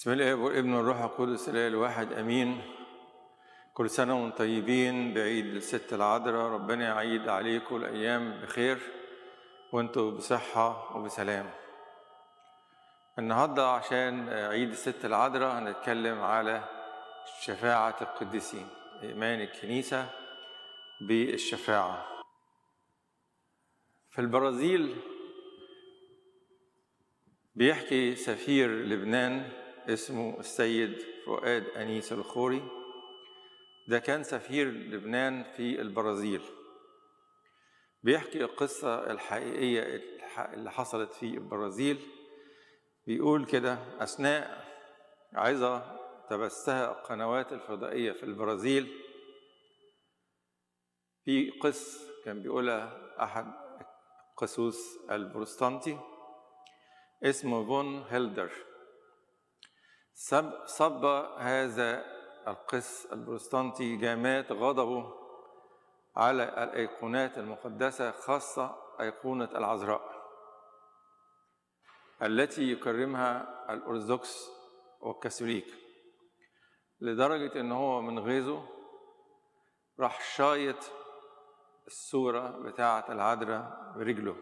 بسم الله والابن والروح القدس الاله الواحد امين كل سنه وانتم طيبين بعيد الست العذراء ربنا يعيد عليكم الايام بخير وانتم بصحه وبسلام النهارده عشان عيد الست العذراء هنتكلم على شفاعه القديسين ايمان الكنيسه بالشفاعه في البرازيل بيحكي سفير لبنان اسمه السيد فؤاد أنيس الخوري ده كان سفير لبنان في البرازيل بيحكي القصة الحقيقية اللي حصلت في البرازيل بيقول كده أثناء عظة تبثها القنوات الفضائية في البرازيل في قس كان بيقولها أحد القسوس البروتستانتي اسمه فون هيلدر صب, صب هذا القس البروتستانتي جامات غضبه على الأيقونات المقدسة خاصة أيقونة العذراء التي يكرمها الأرثوذكس والكاثوليك لدرجة إن هو من غيظه راح شايط الصورة بتاعة العذراء برجله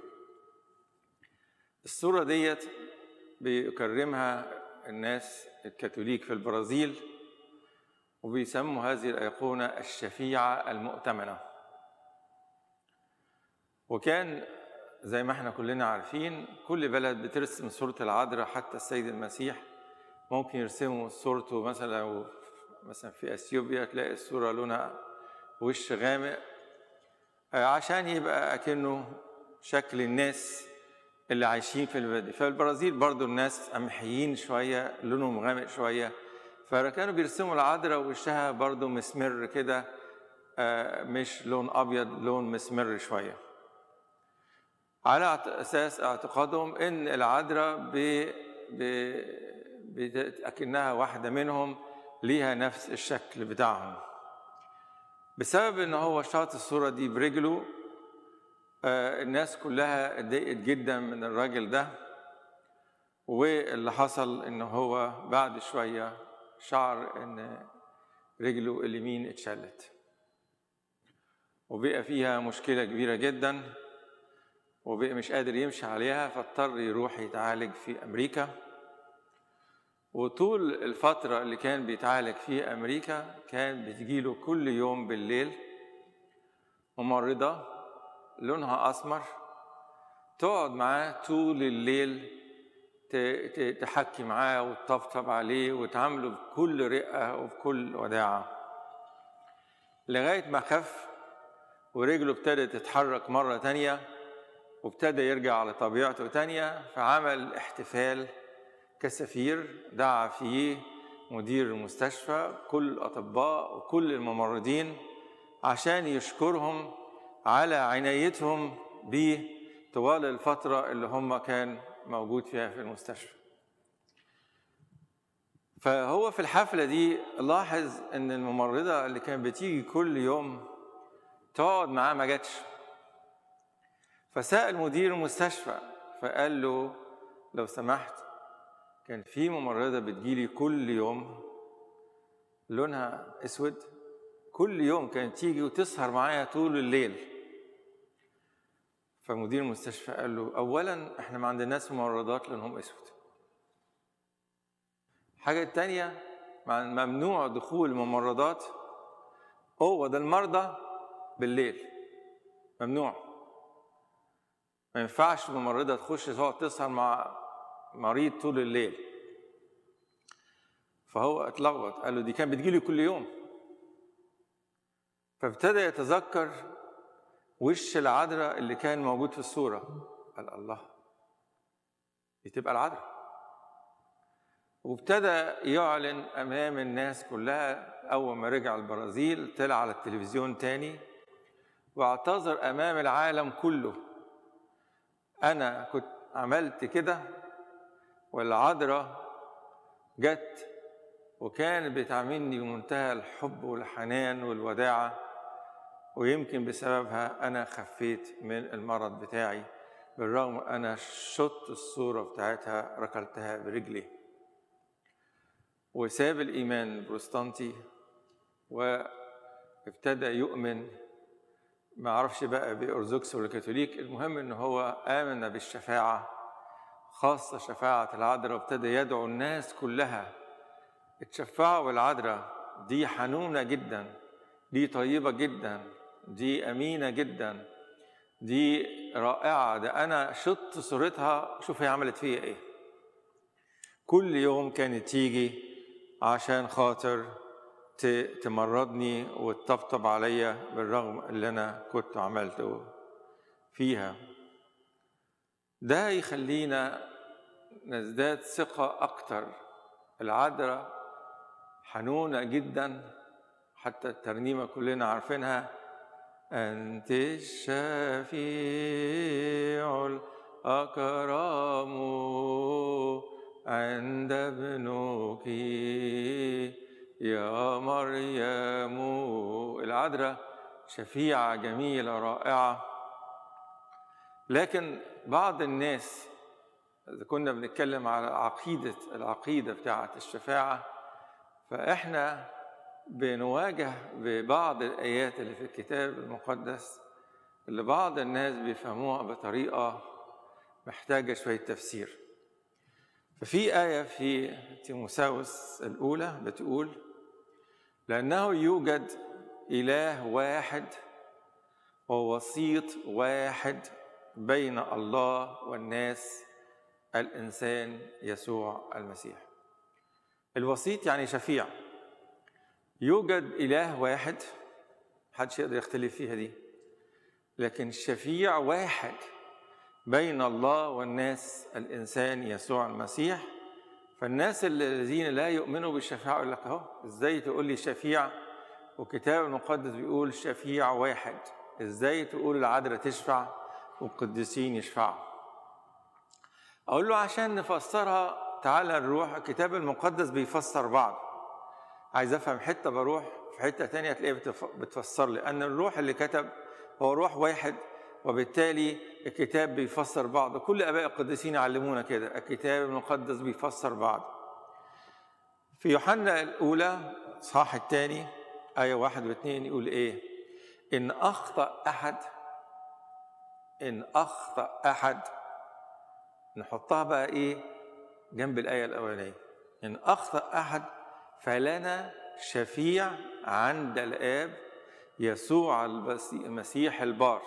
الصورة ديت بيكرمها الناس الكاثوليك في البرازيل وبيسموا هذه الأيقونة الشفيعة المؤتمنة وكان زي ما احنا كلنا عارفين كل بلد بترسم صورة العذراء حتى السيد المسيح ممكن يرسموا صورته مثلا لو مثلا في اثيوبيا تلاقي الصورة لونها وش غامق عشان يبقى أكنه شكل الناس اللي عايشين في البلد في البرازيل برضو الناس قمحيين شوية لونهم غامق شوية فكانوا بيرسموا العذراء وشها برضو مسمر كده مش لون أبيض لون مسمر شوية على أساس اعتقادهم إن العذراء ب... ب... أكنها واحدة منهم ليها نفس الشكل بتاعهم بسبب إن هو شاط الصورة دي برجله الناس كلها اتضايقت جدا من الراجل ده واللي حصل ان هو بعد شويه شعر ان رجله اليمين اتشلت وبقى فيها مشكله كبيره جدا وبقى مش قادر يمشي عليها فاضطر يروح يتعالج في امريكا وطول الفتره اللي كان بيتعالج في امريكا كان بتجيله كل يوم بالليل ممرضه لونها اسمر تقعد معاه طول الليل تحكي معاه وتطبطب عليه وتعامله بكل رقه وبكل وداعه لغايه ما خف ورجله ابتدت تتحرك مره تانيه وابتدى يرجع على طبيعته تانيه فعمل احتفال كسفير دعا فيه مدير المستشفى كل الاطباء وكل الممرضين عشان يشكرهم على عنايتهم بيه طوال الفترة اللي هم كان موجود فيها في المستشفى فهو في الحفلة دي لاحظ ان الممرضة اللي كانت بتيجي كل يوم تقعد معاه ما جاتش فسأل مدير المستشفى فقال له لو سمحت كان في ممرضة بتجيلي كل يوم لونها اسود كل يوم كانت تيجي وتسهر معايا طول الليل فمدير المستشفى قال له اولا احنا ما عندناش ممرضات لونهم اسود الحاجة التانية ممنوع دخول ممرضات أوض المرضى بالليل ممنوع ما ينفعش ممرضة تخش تقعد تسهر مع مريض طول الليل فهو اتلخبط قال له دي كانت بتجيلي كل يوم فابتدى يتذكر وش العذراء اللي كان موجود في الصورة قال الله دي تبقى العذراء وابتدى يعلن أمام الناس كلها أول ما رجع البرازيل طلع على التلفزيون تاني واعتذر أمام العالم كله أنا كنت عملت كده والعذراء جت وكانت بتعاملني بمنتهى الحب والحنان والوداعه ويمكن بسببها أنا خفيت من المرض بتاعي بالرغم أنا شط الصورة بتاعتها ركلتها برجلي وساب الإيمان البروتستانتي وابتدى يؤمن ما اعرفش بقى بأرثوذكس ولا كاثوليك المهم ان هو آمن بالشفاعة خاصة شفاعة العذراء وابتدى يدعو الناس كلها اتشفعوا العذراء دي حنونة جدا دي طيبة جدا دي أمينة جدا دي رائعة ده أنا شط صورتها شوف هي عملت فيا إيه كل يوم كانت تيجي عشان خاطر تمرضني وتطبطب عليا بالرغم اللي أنا كنت عملته فيها ده يخلينا نزداد ثقة أكتر العذراء حنونة جدا حتى الترنيمة كلنا عارفينها أنت الشفيع الأكرم عند ابنك يا مريم العذراء شفيعة جميلة رائعة لكن بعض الناس إذا كنا بنتكلم على عقيدة العقيدة بتاعة الشفاعة فإحنا بنواجه ببعض الآيات اللي في الكتاب المقدس اللي بعض الناس بيفهموها بطريقة محتاجة شوية تفسير ففي آية في تيموساوس الأولى بتقول لأنه يوجد إله واحد ووسيط واحد بين الله والناس الإنسان يسوع المسيح الوسيط يعني شفيع يوجد إله واحد محدش يقدر يختلف فيها دي لكن شفيع واحد بين الله والناس الإنسان يسوع المسيح فالناس الذين لا يؤمنوا بالشفاعة يقول لك أهو إزاي تقول لي شفيع والكتاب المقدس بيقول شفيع واحد إزاي تقول العذراء تشفع والقديسين يشفعوا أقول له عشان نفسرها تعالى نروح الكتاب المقدس بيفسر بعض عايز أفهم حتة بروح في حتة تانية تلاقيه بتفسر لي أن الروح اللي كتب هو روح واحد وبالتالي الكتاب بيفسر بعض كل اباء القديسين علمونا كده الكتاب المقدس بيفسر بعض في يوحنا الاولى صح الثاني ايه واحد واثنين يقول ايه ان اخطا احد ان اخطا احد نحطها بقى ايه جنب الايه الاولانيه ان اخطا احد فلنا شفيع عند الاب يسوع المسيح البار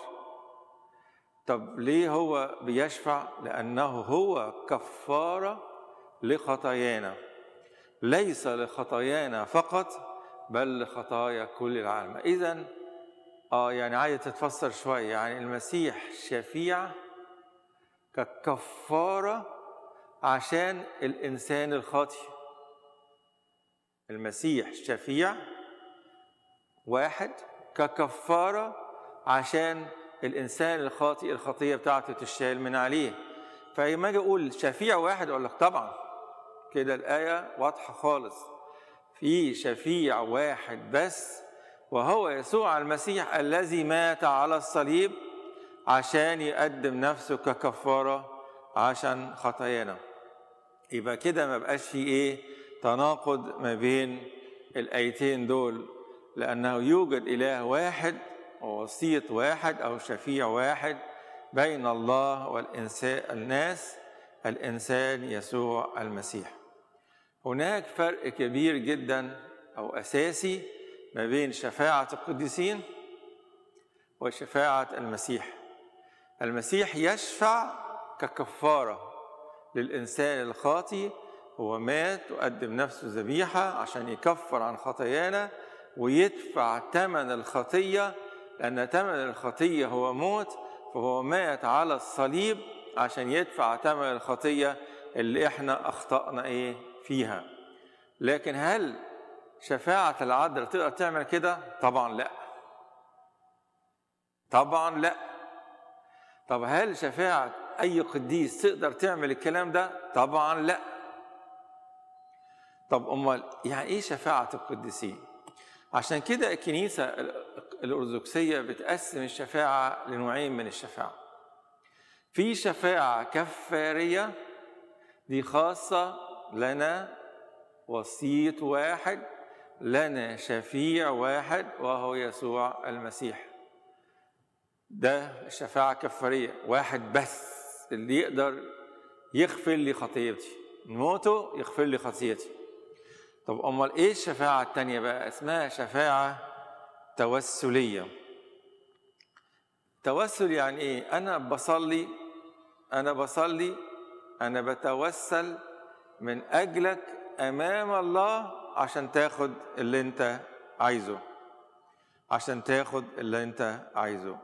طب ليه هو بيشفع لانه هو كفاره لخطايانا ليس لخطايانا فقط بل لخطايا كل العالم اذا اه يعني عايز تتفسر شويه يعني المسيح شفيع ككفاره عشان الانسان الخاطئ المسيح شفيع واحد ككفاره عشان الانسان الخاطئ الخطيه بتاعته تشال من عليه فلما اجي اقول شفيع واحد اقول لك طبعا كده الايه واضحه خالص في شفيع واحد بس وهو يسوع المسيح الذي مات على الصليب عشان يقدم نفسه ككفاره عشان خطايانا يبقى كده ما بقاش في ايه تناقض ما بين الايتين دول لانه يوجد اله واحد ووسيط واحد او شفيع واحد بين الله والانسان الناس الانسان يسوع المسيح هناك فرق كبير جدا او اساسي ما بين شفاعه القديسين وشفاعه المسيح المسيح يشفع ككفاره للانسان الخاطي هو مات وقدم نفسه ذبيحه عشان يكفر عن خطايانا ويدفع ثمن الخطيه لأن ثمن الخطية هو موت فهو مات على الصليب عشان يدفع ثمن الخطية اللي احنا أخطأنا إيه فيها لكن هل شفاعة العذراء تقدر تعمل كده؟ طبعا لا طبعا لا طب هل شفاعة أي قديس تقدر تعمل الكلام ده؟ طبعا لا طب أمال يعني إيه شفاعة القديسين؟ عشان كده الكنيسة الأرثوذكسية بتقسم الشفاعة لنوعين من الشفاعة في شفاعة كفارية دي خاصة لنا وسيط واحد لنا شفيع واحد وهو يسوع المسيح ده الشفاعة الكفارية واحد بس اللي يقدر يغفر لي خطيتي موته يغفر لي خطيتي طب امال ايه الشفاعة التانية بقى اسمها شفاعة توسلية توسل يعني ايه انا بصلي انا بصلي انا بتوسل من اجلك امام الله عشان تاخد اللي انت عايزه عشان تاخد اللي انت عايزه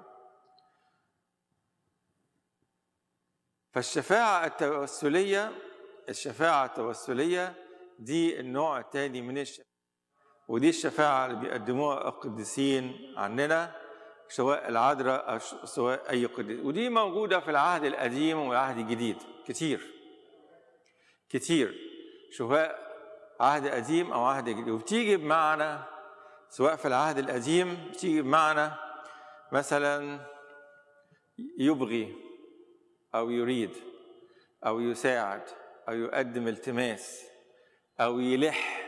فالشفاعة التوسلية الشفاعة التوسلية دي النوع الثاني من الشفاعة ودي الشفاعة اللي بيقدموها القديسين عننا سواء العذراء أو سواء أي قديس ودي موجودة في العهد القديم والعهد الجديد كتير كتير سواء عهد قديم أو عهد جديد وبتيجي بمعنى سواء في العهد القديم بتيجي بمعنى مثلا يبغي أو يريد أو يساعد أو يقدم التماس أو يلح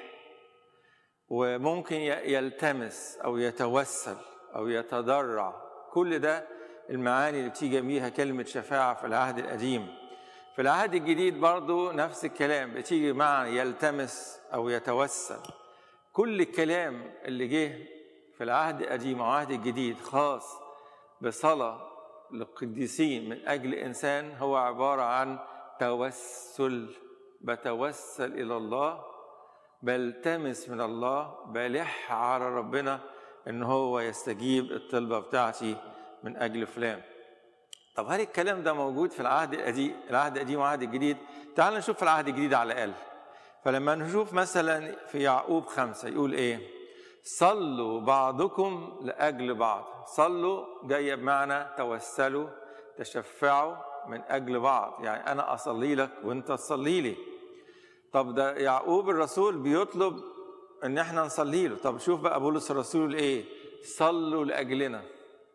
وممكن يلتمس أو يتوسل أو يتضرع كل ده المعاني اللي بتيجي بيها كلمة شفاعة في العهد القديم في العهد الجديد برضو نفس الكلام بتيجي مع يلتمس أو يتوسل كل الكلام اللي جه في العهد القديم والعهد الجديد خاص بصلاة للقديسين من أجل إنسان هو عبارة عن توسل بتوسل إلى الله بلتمس من الله بلح على ربنا إن هو يستجيب الطلبة بتاعتي من أجل فلان طب هل الكلام ده موجود في العهد القديم العهد القديم والعهد الجديد تعال نشوف في العهد الجديد على الأقل فلما نشوف مثلا في يعقوب خمسة يقول إيه صلوا بعضكم لأجل بعض صلوا جاية بمعنى توسلوا تشفعوا من أجل بعض يعني أنا أصلي لك وأنت تصلي لي طب ده يعقوب الرسول بيطلب ان احنا نصلي له طب شوف بقى بولس الرسول ايه صلوا لاجلنا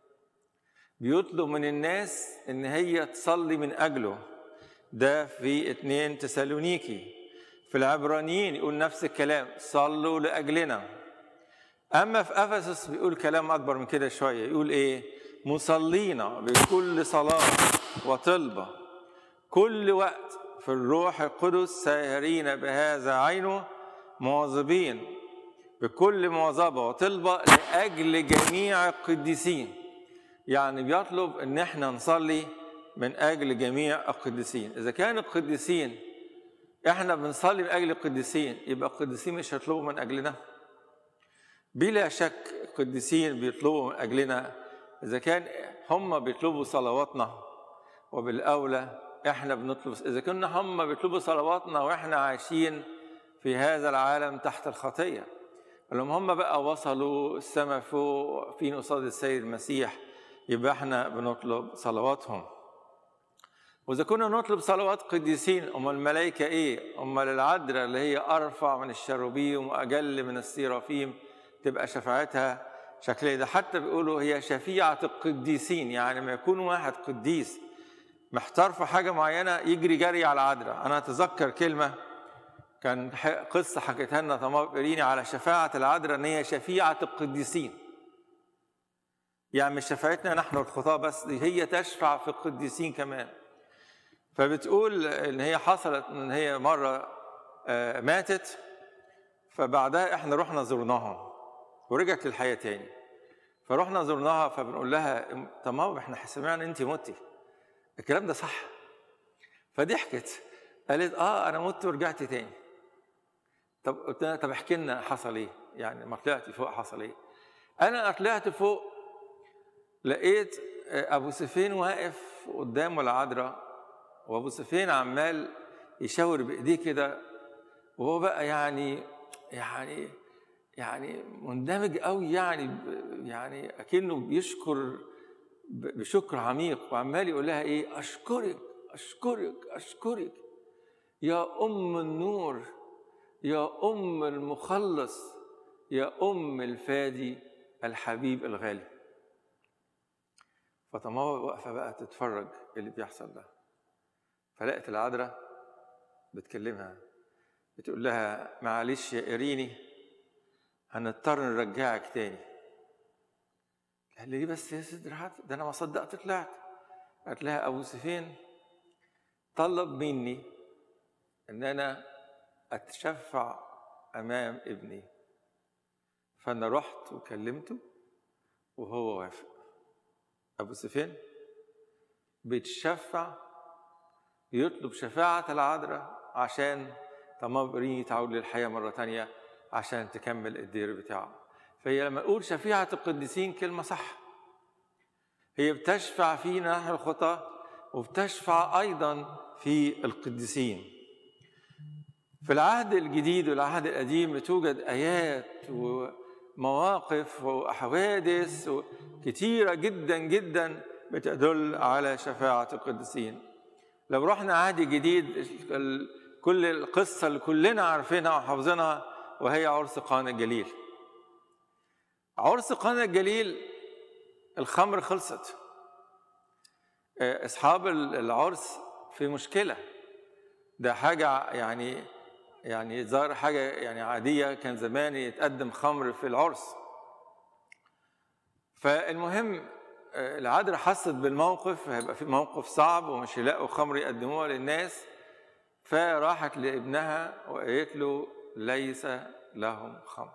بيطلب من الناس ان هي تصلي من اجله ده في اتنين تسالونيكي في العبرانيين يقول نفس الكلام صلوا لاجلنا اما في افسس بيقول كلام اكبر من كده شويه يقول ايه مصلين بكل صلاه وطلبه كل وقت في الروح القدس ساهرين بهذا عينه مواظبين بكل مواظبة وطلبة لأجل جميع القديسين يعني بيطلب ان احنا نصلي من اجل جميع القديسين اذا كان القديسين احنا بنصلي من اجل القديسين يبقى القديسين مش هيطلبوا من اجلنا بلا شك القديسين بيطلبوا من اجلنا اذا كان هم بيطلبوا صلواتنا وبالاولى احنا بنطلب اذا كنا هم بيطلبوا صلواتنا واحنا عايشين في هذا العالم تحت الخطيه لما هم بقى وصلوا السماء فوق فين قصاد السيد المسيح يبقى احنا بنطلب صلواتهم واذا كنا نطلب صلوات قديسين ام الملائكه ايه امال العذراء اللي هي ارفع من الشروبيم واجل من السيرافيم تبقى شفاعتها شكلها ده حتى بيقولوا هي شفيعه القديسين يعني ما يكون واحد قديس محتار في حاجه معينه يجري جري على العذراء انا اتذكر كلمه كان قصه حكيتها لنا تمام قريني على شفاعه العذراء ان هي شفيعه القديسين يعني مش شفاعتنا نحن الخطاة بس دي هي تشفع في القديسين كمان فبتقول ان هي حصلت ان هي مره ماتت فبعدها احنا رحنا زرناها ورجعت للحياه تاني فرحنا زرناها فبنقول لها تمام احنا سمعنا انت متي الكلام ده صح فضحكت قالت اه انا مت ورجعت تاني طب قلت لها طب احكي لنا حصل ايه يعني ما طلعتي فوق حصل ايه انا طلعت فوق لقيت ابو سفين واقف قدام العذراء وابو سفين عمال يشاور بايديه كده وهو بقى يعني يعني يعني مندمج قوي يعني يعني اكنه بيشكر بشكر عميق وعمال يقول لها ايه اشكرك اشكرك اشكرك يا ام النور يا ام المخلص يا ام الفادي الحبيب الغالي فطماوة واقفة بقى تتفرج اللي بيحصل ده فلقت العذراء بتكلمها بتقول لها معلش يا إريني هنضطر نرجعك تاني قال لي بس يا ست رحت ده أنا ما صدقت طلعت قالت لها أبو سفين طلب مني إن أنا أتشفع أمام ابني فأنا رحت وكلمته وهو وافق أبو سفين بيتشفع يطلب شفاعة العذراء عشان تمام تعود للحياة مرة تانية عشان تكمل الدير بتاعه فهي لما نقول شفيعة القديسين كلمة صح هي بتشفع فينا نحن الخطاة وبتشفع أيضا في القديسين في العهد الجديد والعهد القديم بتوجد آيات ومواقف وحوادث كثيرة جدا جدا بتدل على شفاعة القديسين لو رحنا عهد جديد كل القصة اللي كلنا عارفينها وحافظينها وهي عرس قانا الجليل عرس قانا الجليل الخمر خلصت اصحاب العرس في مشكله ده حاجه يعني يعني ظاهر حاجه يعني عاديه كان زمان يتقدم خمر في العرس فالمهم العذراء حست بالموقف هيبقى في موقف صعب ومش يلاقوا خمر يقدموها للناس فراحت لابنها وقالت له ليس لهم خمر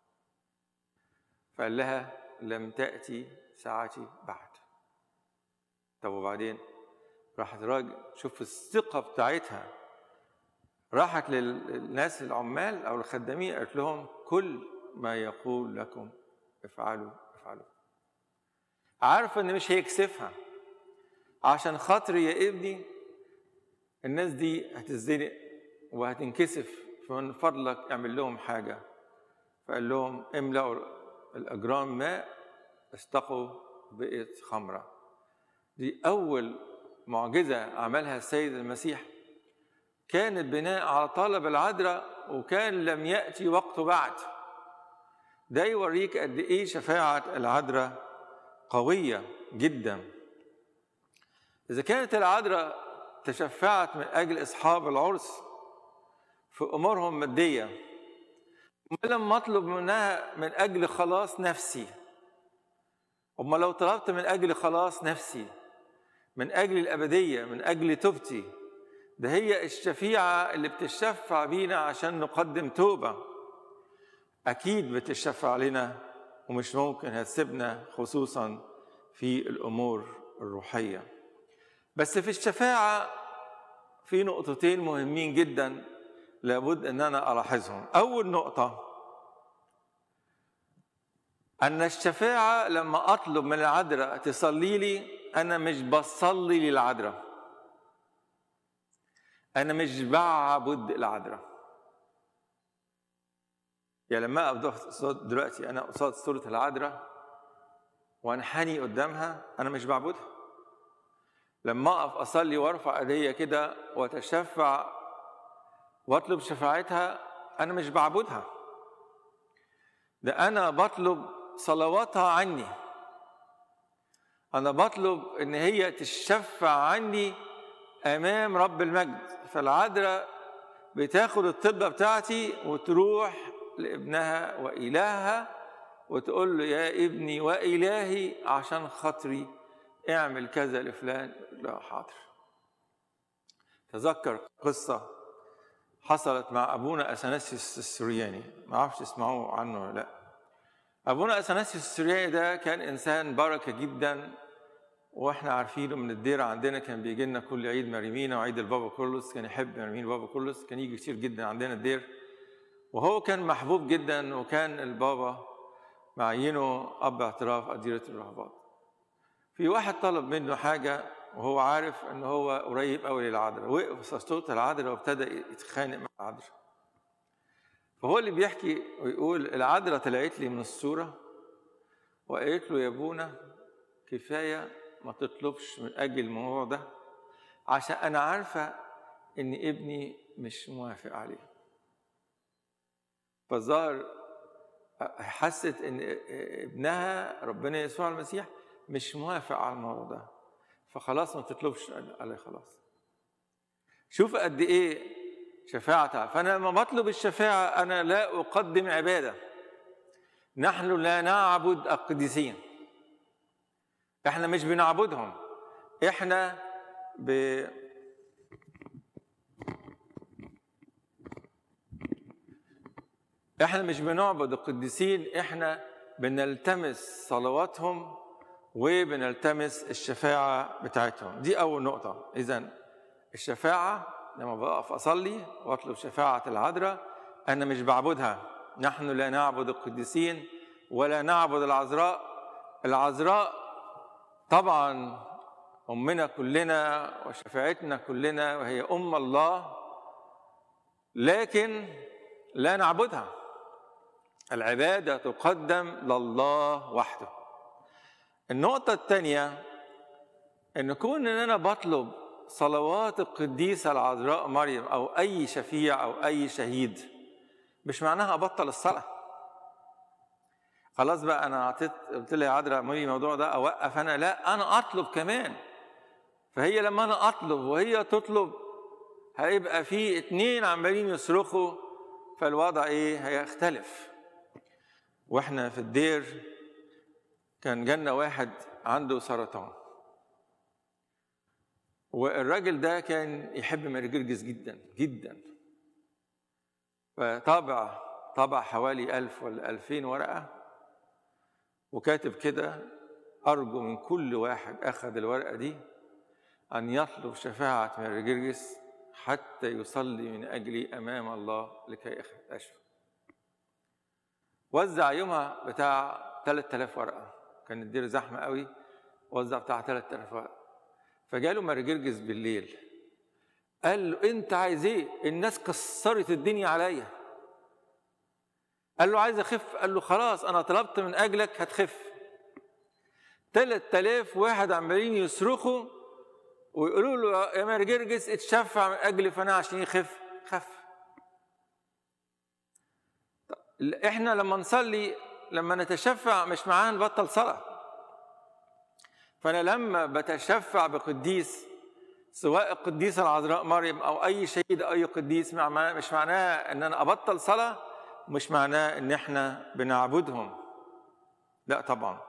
فقال لها لم تأتي ساعتي بعد طب وبعدين راحت راجل شوف الثقة بتاعتها راحت للناس العمال أو الخدامين قالت لهم كل ما يقول لكم افعلوا افعلوا عارفة إن مش هيكسفها عشان خاطري يا ابني الناس دي هتزنق وهتنكسف فمن فضلك اعمل لهم حاجة فقال لهم املأوا الأجرام ماء استقوا بقت خمرة دي أول معجزة عملها السيد المسيح كانت بناء على طلب العذراء وكان لم يأتي وقته بعد ده يوريك قد إيه شفاعة العذراء قوية جدا إذا كانت العذراء تشفعت من أجل أصحاب العرس في أمورهم مادية ولم أطلب منها من أجل خلاص نفسي أما لو طلبت من أجل خلاص نفسي من أجل الأبدية من أجل توبتي ده هي الشفيعة اللي بتشفع بينا عشان نقدم توبة أكيد بتشفع لنا ومش ممكن هتسيبنا خصوصا في الأمور الروحية بس في الشفاعة في نقطتين مهمين جدا لابد ان انا الاحظهم اول نقطه ان الشفاعه لما اطلب من العذراء تصلي لي انا مش بصلي للعذراء انا مش بعبد العذراء يعني لما اقف دلوقتي انا قصاد صوره العذراء وانحني قدامها انا مش بعبدها لما اقف اصلي وارفع ايديا كده واتشفع واطلب شفاعتها انا مش بعبدها ده انا بطلب صلواتها عني انا بطلب ان هي تشفع عني امام رب المجد فالعذراء بتاخد الطبه بتاعتي وتروح لابنها والهها وتقول له يا ابني والهي عشان خاطري اعمل كذا لفلان لا حاضر تذكر قصه حصلت مع ابونا اثناسيوس السرياني ما اعرفش تسمعوا عنه ولا لا ابونا اثناسيوس السرياني ده كان انسان بركه جدا واحنا عارفينه من الديره عندنا كان بيجي لنا كل عيد مريمينا وعيد البابا كرولوس كان يحب مريمين بابا كرولوس كان يجي كتير جدا عندنا الدير وهو كان محبوب جدا وكان البابا معينه اب اعتراف اديره الرهبات في واحد طلب منه حاجه وهو عارف ان هو قريب قوي للعذراء وقف صوت العذراء وابتدى يتخانق مع العذراء فهو اللي بيحكي ويقول العذراء طلعت لي من الصوره وقالت له يا ابونا كفايه ما تطلبش من اجل الموضوع ده عشان انا عارفه ان ابني مش موافق عليه فالظاهر حست ان ابنها ربنا يسوع المسيح مش موافق على الموضوع ده فخلاص ما تطلبش عليه خلاص شوف قد ايه شفاعة فأنا لما بطلب الشفاعة أنا لا أقدم عبادة نحن لا نعبد القديسين احنا مش بنعبدهم احنا ب احنا مش بنعبد القديسين احنا بنلتمس صلواتهم وبنلتمس الشفاعة بتاعتهم دي أول نقطة إذا الشفاعة لما بقف أصلي وأطلب شفاعة العذراء أنا مش بعبدها نحن لا نعبد القديسين ولا نعبد العذراء العذراء طبعا أمنا كلنا وشفاعتنا كلنا وهي أم الله لكن لا نعبدها العبادة تقدم لله وحده النقطة الثانية أن كون أن أنا بطلب صلوات القديسة العذراء مريم أو أي شفيع أو أي شهيد مش معناها أبطل الصلاة خلاص بقى أنا أعطيت قلت لها يا عذراء مريم الموضوع ده أوقف أنا لا أنا أطلب كمان فهي لما أنا أطلب وهي تطلب هيبقى في اتنين عمالين يصرخوا فالوضع إيه هيختلف واحنا في الدير كان جالنا واحد عنده سرطان والراجل ده كان يحب مرجرجس جدا جدا فطابع طبع حوالي ألف ولا ألفين ورقة وكاتب كده أرجو من كل واحد أخذ الورقة دي أن يطلب شفاعة مرجرجس حتى يصلي من أجلي أمام الله لكي أشفى وزع يومها بتاع 3000 ورقة كان الدير زحمة قوي وزع بتاع 3000 ورقة فجاله مرجرجس بالليل قال له انت عايز ايه الناس كسرت الدنيا عليا قال له عايز اخف قال له خلاص انا طلبت من اجلك هتخف 3000 واحد عمالين يصرخوا ويقولوا له يا مرجرجس اتشفع من اجل فانا عشان يخف خف احنا لما نصلي لما نتشفع مش معناه نبطل صلاه فانا لما بتشفع بقديس سواء القديسة العذراء مريم أو أي شهيد أو أي قديس مش معناه إن أنا أبطل صلاة مش معناه إن إحنا بنعبدهم لا طبعا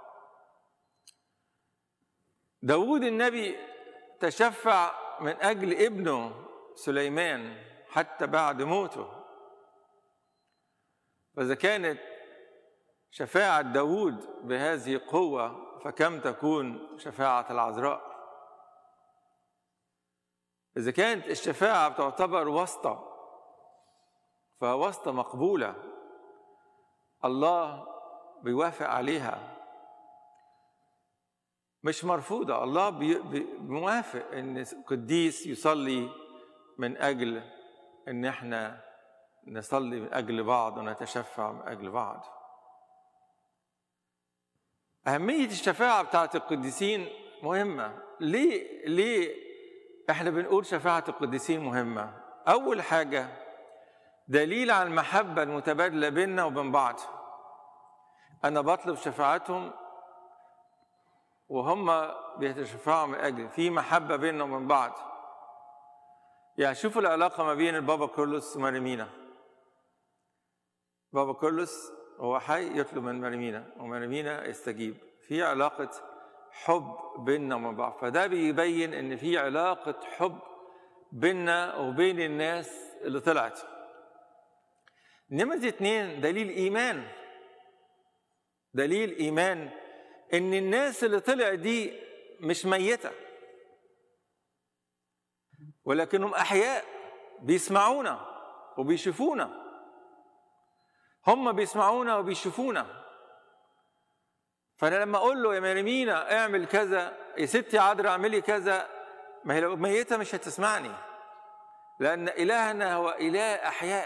داود النبي تشفع من أجل ابنه سليمان حتى بعد موته فإذا كانت شفاعة داود بهذه قوة فكم تكون شفاعة العذراء إذا كانت الشفاعة بتعتبر واسطة فواسطة مقبولة الله بيوافق عليها مش مرفوضة الله بيوافق إن قديس يصلي من أجل إن إحنا نصلي من أجل بعض ونتشفع من أجل بعض أهمية الشفاعة بتاعت القديسين مهمة ليه ليه احنا بنقول شفاعة القديسين مهمة أول حاجة دليل على المحبة المتبادلة بيننا وبين بعض أنا بطلب شفاعتهم وهم بيتشفعوا من أجلي في محبة بيننا وبين بعض يعني شوفوا العلاقة ما بين البابا كرولوس وماريمينا بابا كرولوس هو حي يطلب من مريمينا ومريمينا يستجيب في علاقة حب بيننا وبين بعض فده بيبين ان في علاقة حب بيننا وبين الناس اللي طلعت نمرة اتنين دليل ايمان دليل ايمان ان الناس اللي طلع دي مش ميتة ولكنهم احياء بيسمعونا وبيشوفونا هم بيسمعونا وبيشوفونا فانا لما اقول له يا مريمينا اعمل كذا يا ستي عذرا اعملي كذا ما هي لو ميته مش هتسمعني لان الهنا هو اله احياء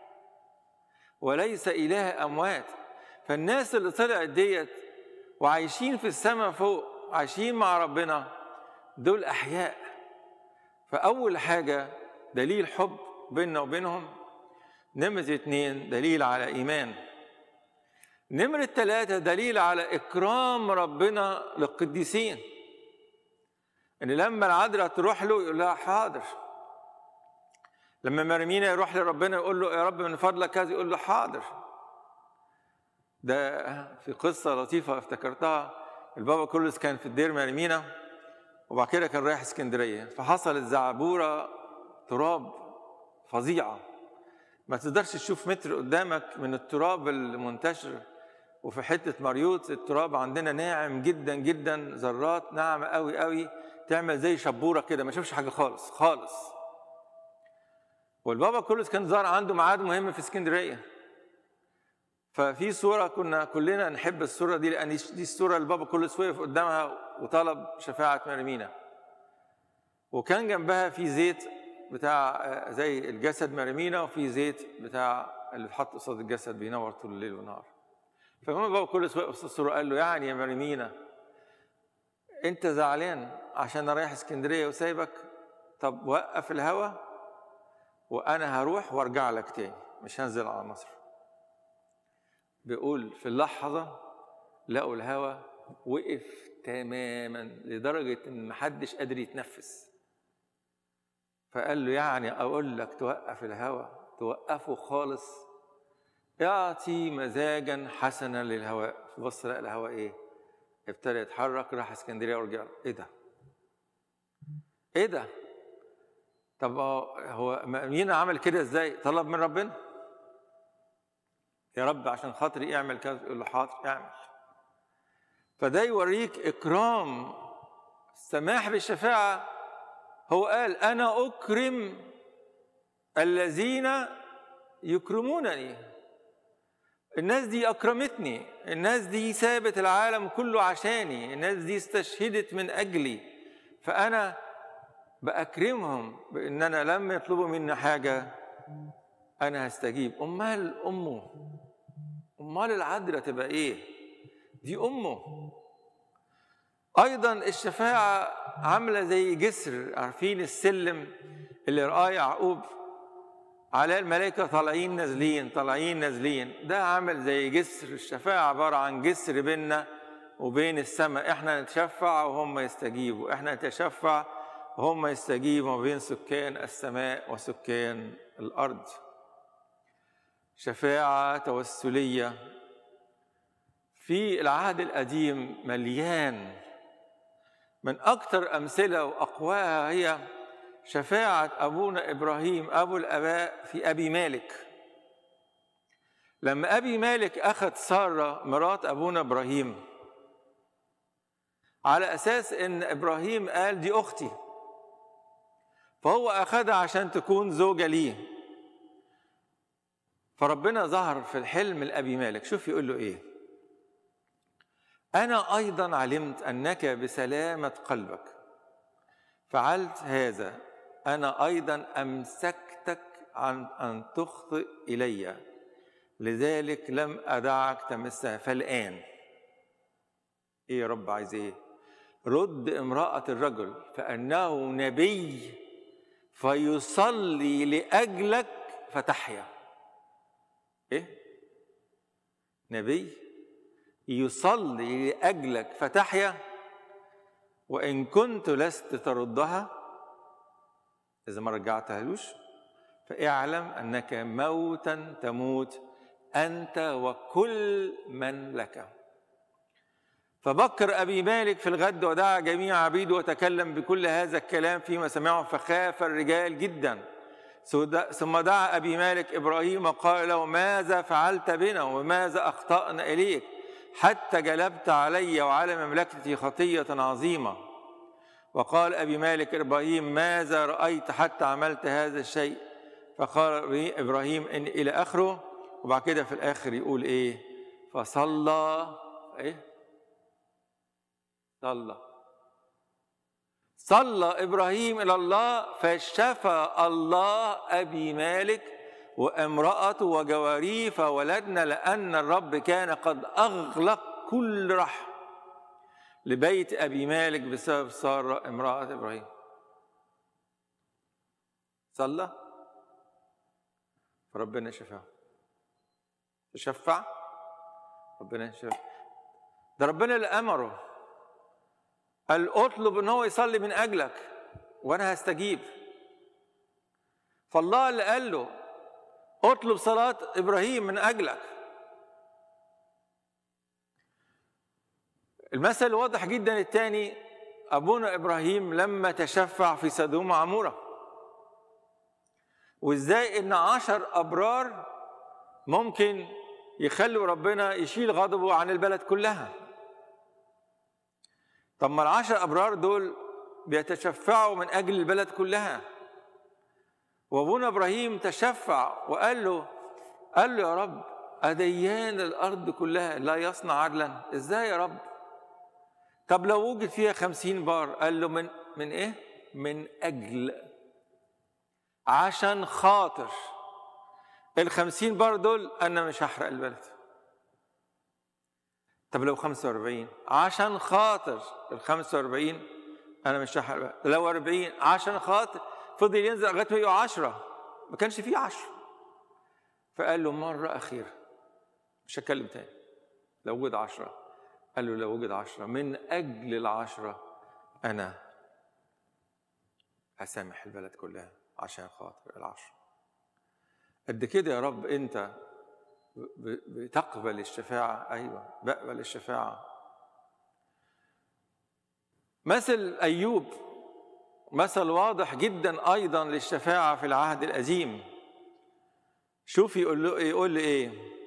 وليس اله اموات فالناس اللي طلعت ديت وعايشين في السماء فوق عايشين مع ربنا دول احياء فاول حاجه دليل حب بيننا وبينهم نمرة اتنين دليل على إيمان نمرة ثلاثة دليل على إكرام ربنا للقديسين إن لما العذراء تروح له يقول لها حاضر لما مرمينا يروح لربنا يقول له يا رب من فضلك كذا يقول له حاضر ده في قصة لطيفة افتكرتها البابا كرولوس كان في الدير مرمينا وبعد كده كان رايح اسكندرية فحصلت زعبورة تراب فظيعة ما تقدرش تشوف متر قدامك من التراب المنتشر وفي حتة مريوط التراب عندنا ناعم جدا جدا ذرات ناعمة قوي قوي تعمل زي شبورة كده ما شافش حاجة خالص خالص والبابا كرولوس كان ظهر عنده ميعاد مهم في اسكندرية ففي صورة كنا كلنا نحب الصورة دي لأن دي الصورة اللي بابا كرولوس وقف قدامها وطلب شفاعة مريمينا وكان جنبها في زيت بتاع زي الجسد مرمينا وفي زيت بتاع اللي اتحط قصاد الجسد بينور طول الليل والنهار فالمهم بابا كرولوس وقف الصورة قال له يعني يا مريمينا انت زعلان عشان انا رايح اسكندريه وسايبك طب وقف الهوا وانا هروح وارجع لك تاني مش هنزل على مصر بيقول في اللحظه لقوا الهوا وقف تماما لدرجه ان محدش قادر يتنفس فقال له يعني اقول لك توقف الهوا توقفه خالص اعطي مزاجا حسنا للهواء بص لقى الهواء ايه ابتدى يتحرك راح اسكندريه ورجع ايه ده ايه ده طب هو مين عمل كده ازاي طلب من ربنا يا رب عشان خاطري اعمل كذا يقول له حاضر اعمل فده يوريك اكرام السماح بالشفاعه هو قال انا اكرم الذين يكرمونني الناس دي اكرمتني الناس دي سابت العالم كله عشاني الناس دي استشهدت من اجلي فانا باكرمهم بان انا لما يطلبوا مني حاجه انا هستجيب امال امه امال العذراء تبقى ايه دي امه ايضا الشفاعه عامله زي جسر عارفين السلم اللي رآه يعقوب على الملائكه طالعين نازلين طالعين نازلين ده عامل زي جسر الشفاعه عباره عن جسر بيننا وبين السماء احنا نتشفع وهم يستجيبوا احنا نتشفع وهم يستجيبوا بين سكان السماء وسكان الارض شفاعه توسليه في العهد القديم مليان من اكثر امثله واقواها هي شفاعه ابونا ابراهيم ابو الاباء في ابي مالك لما ابي مالك اخذ ساره مرات ابونا ابراهيم على اساس ان ابراهيم قال دي اختي فهو أخذها عشان تكون زوجة ليه فربنا ظهر في الحلم لأبي مالك شوف يقول له إيه أنا أيضا علمت أنك بسلامة قلبك فعلت هذا أنا أيضا أمسكتك عن أن تخطئ إلي لذلك لم أدعك تمسها فالآن إيه يا رب عايز إيه رد امرأة الرجل فأنه نبي فيصلي لاجلك فتحيا ايه نبي يصلي لاجلك فتحيا وان كنت لست تردها اذا ما رجعتهالوش فاعلم انك موتا تموت انت وكل من لك فبكر أبي مالك في الغد ودعا جميع عبيده وتكلم بكل هذا الكلام فيما سمعه فخاف الرجال جدا ثم دعا أبي مالك إبراهيم وقال له ماذا فعلت بنا وماذا أخطأنا إليك حتى جلبت علي وعلى مملكتي خطية عظيمة وقال أبي مالك إبراهيم ماذا رأيت حتى عملت هذا الشيء فقال إبراهيم إن إلى آخره وبعد كده في الآخر يقول إيه فصلى إيه صلى صلى ابراهيم الى الله فشفى الله ابي مالك وامراته وجواريه فولدنا لان الرب كان قد اغلق كل رحم لبيت ابي مالك بسبب ساره امراه ابراهيم صلى فربنا شفاه تشفع ربنا شفع ده ربنا اللي امره قال اطلب ان هو يصلي من اجلك وانا هستجيب فالله اللي قال له اطلب صلاة إبراهيم من أجلك المثل الواضح جدا الثاني أبونا إبراهيم لما تشفع في سدوم وعمورة وإزاي إن عشر أبرار ممكن يخلوا ربنا يشيل غضبه عن البلد كلها طب ما العشر أبرار دول بيتشفعوا من أجل البلد كلها وابونا ابراهيم تشفع وقال له قال له يا رب أديان الأرض كلها لا يصنع عدلا إزاي يا رب طب لو وجد فيها خمسين بار قال له من من إيه من أجل عشان خاطر الخمسين بار دول أنا مش هحرق البلد طب لو 45 عشان خاطر ال 45 انا مش هحرق لو 40 عشان خاطر فضل ينزل لغايه ما يبقوا 10 ما كانش فيه 10 فقال له مره اخيره مش هتكلم تاني لو وجد 10 قال له لو وجد 10 من اجل العشره انا هسامح البلد كلها عشان خاطر العشره قد كده يا رب انت بتقبل الشفاعه ايوه بقبل الشفاعه مثل ايوب مثل واضح جدا ايضا للشفاعه في العهد القديم شوف يقول له يقول لي ايه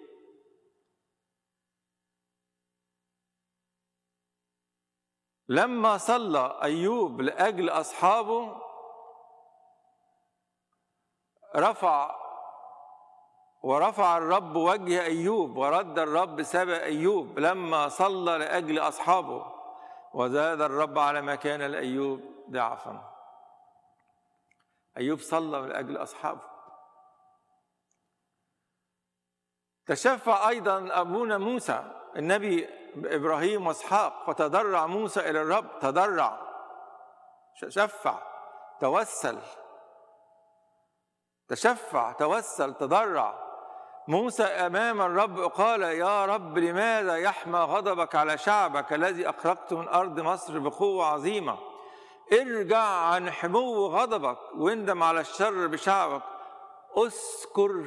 لما صلى ايوب لاجل اصحابه رفع ورفع الرب وجه ايوب ورد الرب سبأ ايوب لما صلى لاجل اصحابه وزاد الرب على ما كان لايوب ضعفا ايوب صلى لاجل اصحابه تشفع ايضا ابونا موسى النبي ابراهيم واسحاق فتضرع موسى الى الرب تضرع شفع توسل تشفع توسل تضرع موسى امام الرب قال يا رب لماذا يحمى غضبك على شعبك الذي اخرجته من ارض مصر بقوه عظيمه ارجع عن حمو غضبك واندم على الشر بشعبك اذكر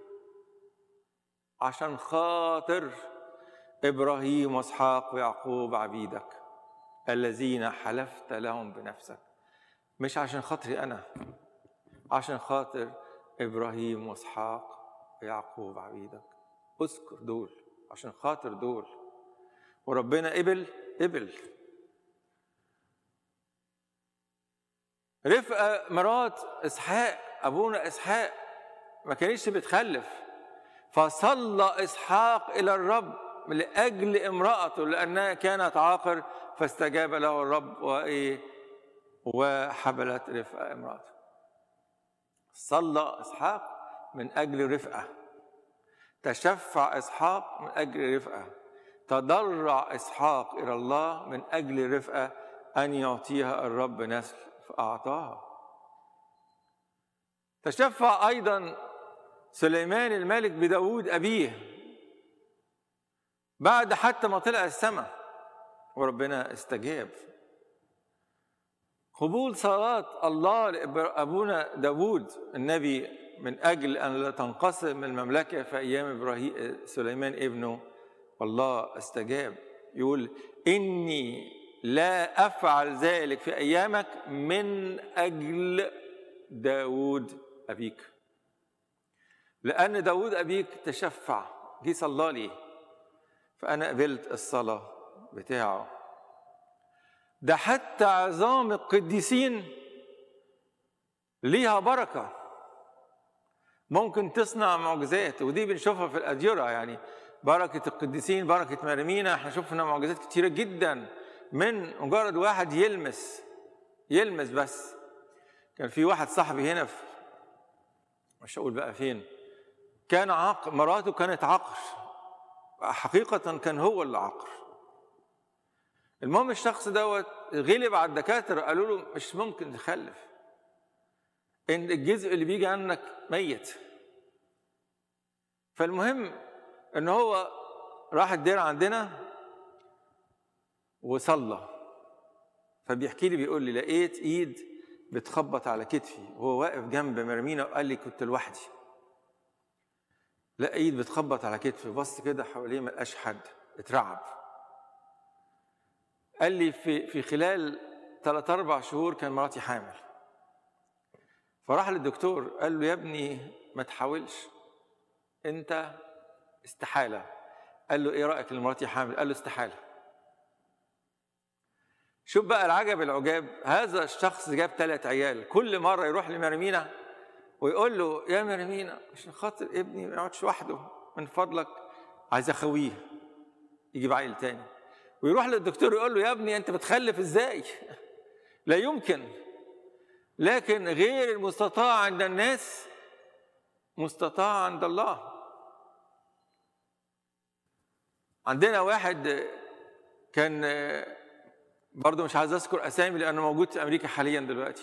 عشان خاطر ابراهيم واسحاق ويعقوب عبيدك الذين حلفت لهم بنفسك مش عشان خاطري انا عشان خاطر ابراهيم واسحاق ويعقوب عبيدك اذكر دول عشان خاطر دول وربنا قبل قبل رفقة مرات إسحاق أبونا إسحاق ما كانتش بتخلف فصلى إسحاق إلى الرب لأجل امرأته لأنها كانت عاقر فاستجاب له الرب وإيه وحبلت رفقة امرأته صلى إسحاق من أجل رفقة تشفع إسحاق من أجل رفقة تضرع إسحاق إلى الله من أجل رفقة أن يعطيها الرب نسل فأعطاها تشفع أيضا سليمان الملك بداود أبيه بعد حتى ما طلع السماء وربنا استجاب قبول صلاة الله لأبونا داود النبي من أجل أن لا تنقسم المملكة في أيام إبراهيم سليمان ابنه والله استجاب يقول إني لا أفعل ذلك في أيامك من أجل داود أبيك لأن داود أبيك تشفع جه صلى لي فأنا قبلت الصلاة بتاعه ده حتى عظام القديسين ليها بركة ممكن تصنع معجزات ودي بنشوفها في الأديرة يعني بركة القديسين بركة مرمينا احنا شفنا معجزات كتيرة جدا من مجرد واحد يلمس يلمس بس كان في واحد صاحبي هنا في مش هقول بقى فين كان عاق مراته كانت عقر حقيقة كان هو اللي عقر المهم الشخص دوت غلب على الدكاترة قالوا له مش ممكن تخلف ان الجزء اللي بيجي عنك ميت فالمهم ان هو راح الدير عندنا وصلى فبيحكي لي بيقول لي لقيت ايد بتخبط على كتفي وهو واقف جنب مرمينا وقال لي كنت لوحدي لا ايد بتخبط على كتفي بص كده حواليه ما لقاش حد اترعب قال لي في في خلال ثلاث اربع شهور كان مراتي حامل فراح للدكتور قال له يا ابني ما تحاولش انت استحاله قال له ايه رايك ان مراتي حامل قال له استحاله شوف بقى العجب العجاب هذا الشخص جاب ثلاث عيال كل مره يروح لمرمينا ويقول له يا مرمينا عشان خاطر ابني ما يقعدش وحده من فضلك عايز اخويه يجيب عيل تاني ويروح للدكتور يقول له يا ابني انت بتخلف ازاي لا يمكن لكن غير المستطاع عند الناس مستطاع عند الله عندنا واحد كان برضه مش عايز اذكر اسامي لانه موجود في امريكا حاليا دلوقتي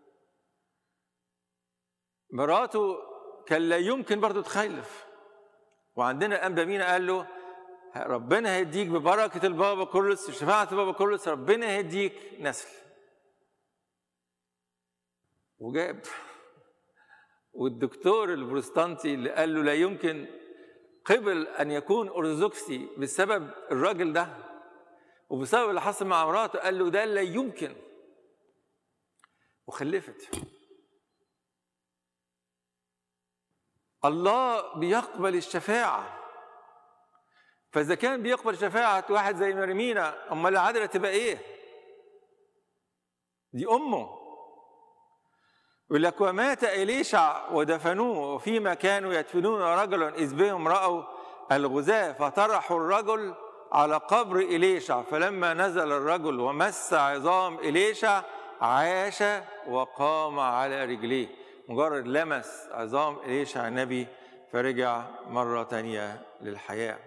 مراته كان لا يمكن برضه تخلف وعندنا انبا مينا قال له ربنا هيديك ببركه البابا كرولس وشفاعه البابا كرولس ربنا هيديك نسل وجاب والدكتور البروتستانتي اللي قال له لا يمكن قبل ان يكون ارثوذكسي بسبب الراجل ده وبسبب اللي حصل مع مراته قال له ده لا يمكن وخلفت الله بيقبل الشفاعة فإذا كان بيقبل شفاعة واحد زي مرمينا أمال العذراء تبقى إيه؟ دي أمه يقول لك ومات إليشع ودفنوه وفيما كانوا يدفنون رجلا إذ بهم رأوا الغزاة فطرحوا الرجل على قبر إليشع فلما نزل الرجل ومس عظام إليشع عاش وقام على رجليه مجرد لمس عظام إليشع النبي فرجع مرة تانية للحياة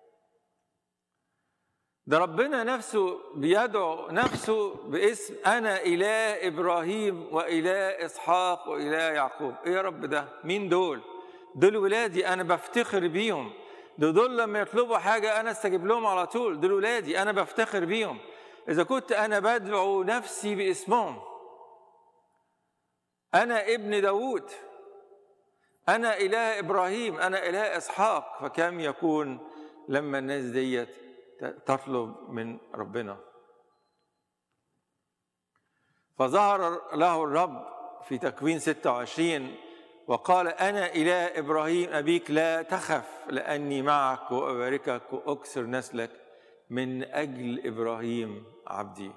ده ربنا نفسه بيدعو نفسه باسم أنا إله إبراهيم وإله إسحاق وإله يعقوب إيه يا رب ده مين دول دول ولادي أنا بفتخر بيهم ده دول لما يطلبوا حاجة أنا استجيب لهم على طول دول ولادي أنا بفتخر بيهم إذا كنت أنا بدعو نفسي باسمهم أنا ابن داوود أنا إله إبراهيم أنا إله إسحاق فكم يكون لما الناس ديت تطلب من ربنا فظهر له الرب في تكوين 26 وقال أنا إله إبراهيم أبيك لا تخف لأني معك وأباركك وأكثر نسلك من أجل إبراهيم عبدي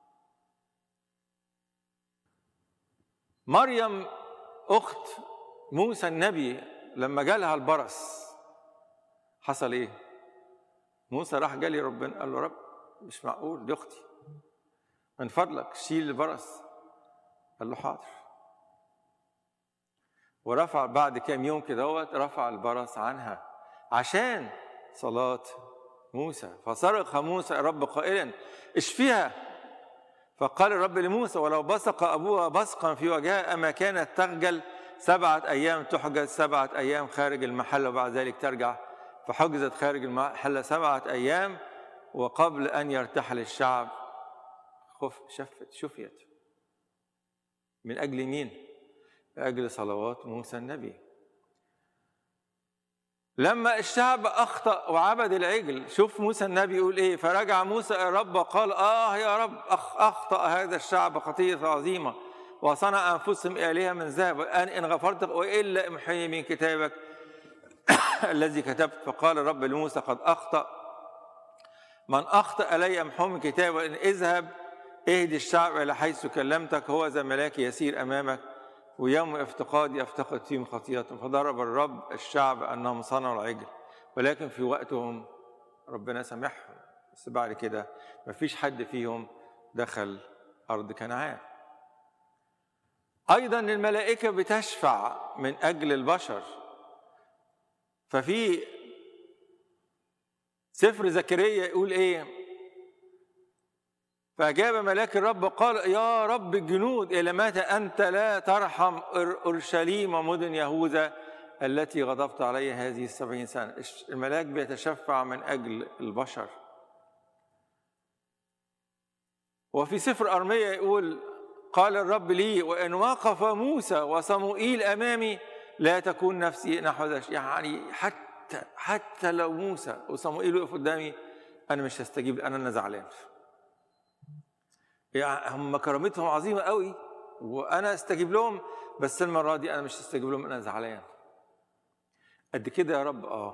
مريم أخت موسى النبي لما جالها البرص حصل إيه؟ موسى راح جالي ربنا قال له رب مش معقول دي أختي من فضلك شيل البرص قال له حاضر ورفع بعد كام يوم كده رفع البرص عنها عشان صلاة موسى فصرخ موسى الرب قائلا اشفيها فقال الرب لموسى ولو بصق أبوها بصقا في وجهها أما كانت تخجل سبعة أيام تحجز سبعة أيام خارج المحل وبعد ذلك ترجع فحجزت خارج المحل سبعة أيام وقبل أن يرتحل الشعب خف شفت شفيت من أجل مين؟ لأجل صلوات موسى النبي لما الشعب أخطأ وعبد العجل شوف موسى النبي يقول إيه فرجع موسى إلى الرب وقال آه يا رب أخطأ هذا الشعب خطية عظيمة وصنع أنفسهم آلهة من ذهب الآن إن غفرت وإلا امحيني من كتابك الذي كتبت فقال الرب لموسى قد أخطأ من أخطأ إلي امحو من كتابه وإن اذهب اهدي الشعب إلى حيث كلمتك هو ذا ملاك يسير أمامك ويوم افتقاد يفتقد فيهم خطيئتهم فضرب الرب الشعب انهم صنعوا العجل ولكن في وقتهم ربنا سامحهم بس بعد كده مفيش حد فيهم دخل ارض كنعان ايضا الملائكه بتشفع من اجل البشر ففي سفر زكريا يقول ايه فأجاب ملاك الرب وقال يا رب الجنود إلى متى أنت لا ترحم أورشليم ومدن يهوذا التي غضبت عليها هذه السبعين سنة الملاك بيتشفع من أجل البشر وفي سفر أرمية يقول قال الرب لي وإن وقف موسى وصموئيل أمامي لا تكون نفسي نحو ذا يعني حتى حتى لو موسى وصموئيل وقف قدامي أنا مش هستجيب أنا أنا زعلان يعني هم كرامتهم عظيمة قوي وأنا استجيب لهم بس المرة دي أنا مش هستجيب لهم أنا زعلان قد كده يا رب آه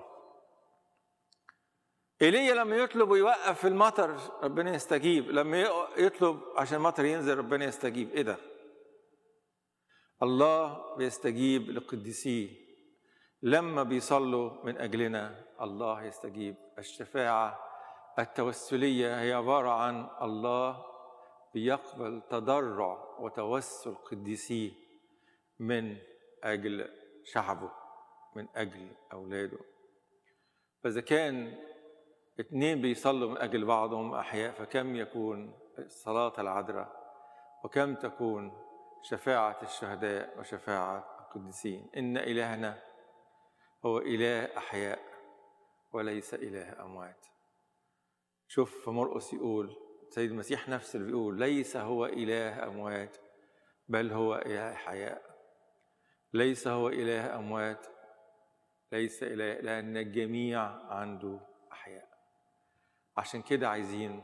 ايليا لما يطلب ويوقف في المطر ربنا يستجيب لما يطلب عشان المطر ينزل ربنا يستجيب ايه ده الله بيستجيب لقديسيه لما بيصلوا من اجلنا الله يستجيب الشفاعه التوسليه هي عباره عن الله بيقبل تضرع وتوسل قديسيه من اجل شعبه من اجل اولاده فاذا كان اثنين بيصلوا من أجل بعضهم أحياء فكم يكون الصلاة العذراء وكم تكون شفاعة الشهداء وشفاعة القديسين إن إلهنا هو إله أحياء وليس إله أموات شوف في مرقس يقول سيد المسيح نفسه اللي بيقول ليس هو إله أموات بل هو إله حياء ليس هو إله أموات ليس إله لأن الجميع عنده أحياء عشان كده عايزين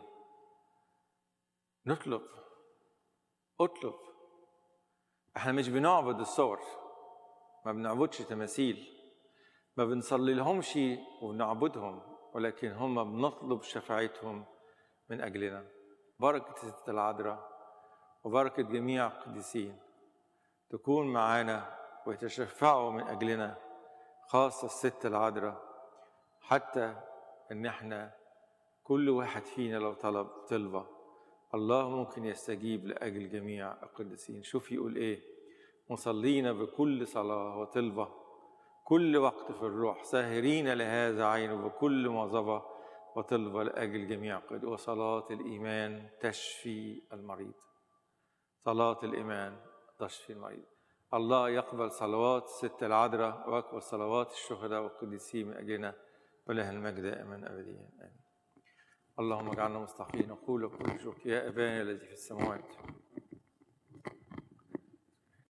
نطلب اطلب احنا مش بنعبد الصور ما بنعبدش تماثيل ما بنصلي لهمش وبنعبدهم ولكن هم بنطلب شفاعتهم من اجلنا بركه ست العذراء وبركه جميع القديسين تكون معانا ويتشفعوا من اجلنا خاصه الست العذراء حتى ان احنا كل واحد فينا لو طلب طلبة الله ممكن يستجيب لأجل جميع القديسين شوف يقول إيه مصلين بكل صلاة وطلبة كل وقت في الروح ساهرين لهذا عين بكل مواظبة وطلبة لأجل جميع قد وصلاة الإيمان تشفي المريض صلاة الإيمان تشفي المريض الله يقبل صلوات ست العذراء ويقبل صلوات الشهداء والقديسين من أجلنا وله المجد دائما أبديا آمين اللهم اجعلنا مستحقين نقول كل شكر يا ابانا الذي في السماوات